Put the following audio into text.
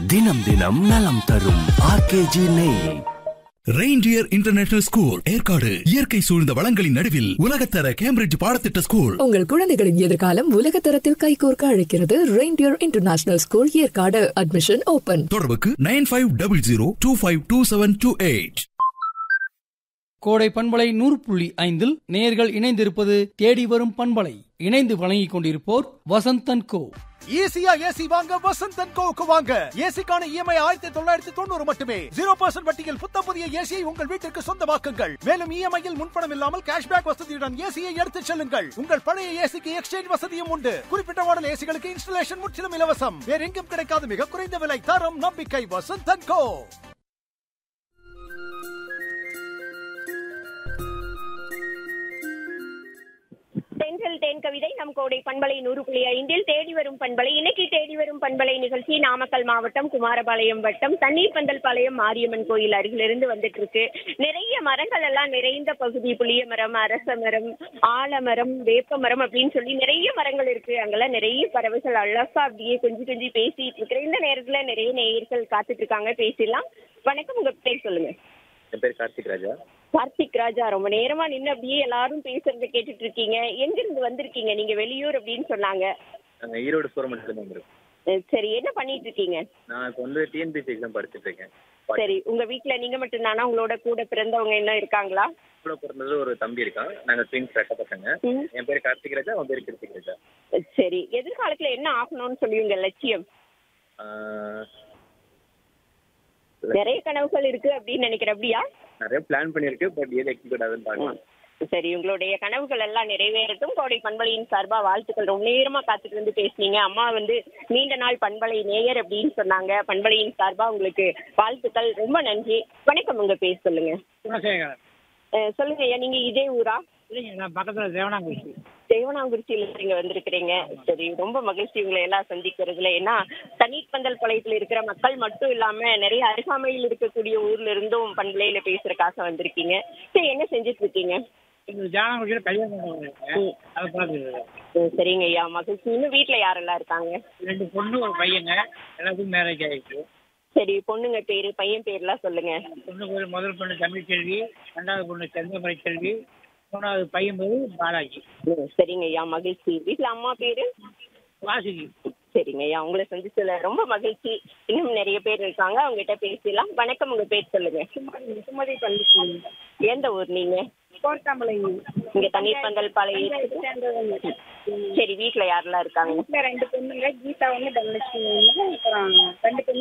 தினம் தினம் நலம் தரும் ஆர்கேஜி நெய் ரெயின்டியர் இன்டர்நேஷனல் ஸ்கூல் ஏற்காடு இயற்கை சூழ்ந்த வளங்களின் நடுவில் உலகத்தர கேம்பிரிட்ஜ் பாடத்திட்ட ஸ்கூல் உங்கள் குழந்தைகளின் எதிர்காலம் உலக தரத்தில் கைகோர்க்க அழைக்கிறது reindeer international school Yercaud admission open தொடர்புக்கு nine five double zero two five two seven two eight கோடை பண்பலை நூறு புள்ளி ஐந்தில் நேர்கள் இணைந்திருப்பது தேடி வரும் பண்பலை இணைந்து வழங்கிக் கொண்டிருப்போர் வசந்தன் கோ ஈஸியா ஏசி வாங்க வசந்தன் கோவுக்கு வாங்க ஏசிக்கான இஎம்ஐ ஆயிரத்தி தொள்ளாயிரத்தி தொண்ணூறு மட்டுமே ஜீரோ பர்சன்ட் வட்டியில் புத்த புதிய ஏசியை உங்கள் வீட்டிற்கு சொந்தமாக்குங்கள் மேலும் இஎம்ஐயில் முன்பணம் இல்லாமல் கேஷ்பேக் வசதியுடன் ஏசியை எடுத்துச் செல்லுங்கள் உங்கள் பழைய ஏசிக்கு எக்ஸ்சேஞ்ச் வசதியும் உண்டு குறிப்பிட்ட மாடல் ஏசிகளுக்கு இன்ஸ்டலேஷன் முற்றிலும் இலவசம் வேற எங்கும் கிடைக்காத மிக குறைந்த விலை தரம் நம்பிக்கை வசந்தன் கோ தென்றல் தேன் கவிதை நம் கோடை பண்பலை நூறு புள்ளி ஐந்தில் தேடி வரும் பண்பலை இன்னைக்கு தேடி வரும் பண்பலை நிகழ்ச்சி நாமக்கல் மாவட்டம் குமாரபாளையம் வட்டம் தண்ணீர் பந்தல் பாளையம் மாரியம்மன் கோயில் அருகிலிருந்து வந்துட்டு இருக்கு நிறைய மரங்கள் எல்லாம் நிறைந்த பகுதி புளிய மரம் அரச மரம் ஆலமரம் வேப்ப மரம் அப்படின்னு சொல்லி நிறைய மரங்கள் இருக்கு அங்கெல்லாம் நிறைய பறவைகள் அழகா அப்படியே கொஞ்சம் கொஞ்சம் பேசிட்டு இருக்கிற இந்த நேரத்துல நிறைய நேயர்கள் காத்துட்டு இருக்காங்க பேசிடலாம் வணக்கம் உங்க பேர் சொல்லுங்க என் பேர் கார்த்திக் ராஜா கார்த்திக் ராஜா ரொம்ப நேரமா நின்னு அப்படியே எல்லாரும் பேசுறத கேட்டுட்டு இருக்கீங்க எங்க இருந்து வந்திருக்கீங்க நீங்க வெளியூர் அப்படின்னு சொன்னாங்க நாங்கள் ஈரோடு சூரமண்டலத்தில் வந்திருக்கோம் அஹ் சரி என்ன பண்ணிட்டு இருக்கீங்க நான் இப்போ வந்து டிஎன்பிசி எக்ஸாம் படிச்சுட்டு இருக்கேன் சரி உங்க வீட்ல நீங்க மட்டும் தானா உங்களோட கூட பிறந்தவங்க என்ன இருக்காங்களா கூட பிறந்தது ஒரு தம்பி இருக்கான் நாங்கள் ட்வின்ஸ் ரெட்ட பசங்க ம். என் பேர் கார்த்திக் ராஜா அவன் பேர் கிருத்திக் ராஜா அஹ் சரி எதிர்காலத்துல என்ன ஆகணும்னு சொல்லி உங்க லட்சியம் ஆஹ், நிறைய கனவுகள் இருக்கு அப்படின்னு நினைக்கிறேன் அப்படியா நிறைய பிளான் பண்ணியிருக்கு பட் எது எக்ஸிக்யூட் ஆகுதுன்னு பார்க்கலாம் சரி உங்களுடைய கனவுகள் எல்லாம் நிறைவேறட்டும் கோடை பண்பலையின் சார்பா வாழ்த்துக்கள் ரொம்ப நேரமா காத்துட்டு வந்து பேசுனீங்க அம்மா வந்து நீண்ட நாள் பண்பலை நேயர் அப்படின்னு சொன்னாங்க பண்பலையின் சார்பா உங்களுக்கு வாழ்த்துக்கள் ரொம்ப நன்றி வணக்கம் உங்க பேர் சொல்லுங்க குணசேகரன் அஹ் சொல்லுங்க ஐயா நீங்க இதே ஊரா இல்லைங்க நான் பக்கத்தில் தேவனாங்குறிச்சி தேவனாங்குறிச்சியில நீங்க வந்திருக்கிறீங்க சரி ரொம்ப மகிழ்ச்சி உங்களை எல்லாம் சந்திக்கிறதுல ஏன்னா தண்ணீர் பந்தல் பாளையத்துல இருக்கிற மக்கள் மட்டும் இல்லாம நிறைய அருகாமையில் இருக்கக்கூடிய ஊர்ல இருந்தும் பண்பலையில பேசுறதுக்காக வந்திருக்கீங்க சரி என்ன செஞ்சுட்டு இருக்கீங்க இந்த தேவனாங்குறிச்சியில் கல்யாணம் பண்ணுவாங்க ம். அதை பார்த்துருக்கேன் ம், சரிங்க ஐயா மகிழ்ச்சி இன்னும் வீட்டுல யாரெல்லாம் இருக்காங்க ரெண்டு பொண்ணு ஒரு பையங்க எல்லாத்துக்கும் மேரேஜ் ஆகிடுச்சு சரி பொண்ணுங்க பேரு பையன் பேர்லாம் சொல்லுங்க பொண்ணு பேர் முதல் பொண்ணு தமிழ்ச்செல்வி ரெண்டாவது பொண்ணு செந்தமரை செல்வி மூணாவது பையன் பேர் பாலாஜி ம், சரிங்க ஐயா மகிழ்ச்சி வீட்டுல அம்மா பேரு வாசுகி சரிங்க ஐயா உங்களை சந்திச்சதுல ரொம்ப மகிழ்ச்சி இன்னும் நிறைய பேர் இருக்காங்க அவங்க கிட்ட பேசலாம் வணக்கம் உங்க பேர் சொல்லுங்க சுமதி பள்ளி எந்த ஊர் நீங்க கோட்டாமலைங்க இங்க தண்ணீர் பந்தல் பாளையம் சரி வீட்ல யாரெல்லாம் இருக்காங்க ரெண்டு பொண்ணுங்க கீதா ஒன்று தனலட்சுமி ஒன்று அப்புறம் ரெண்டு பொண்ணு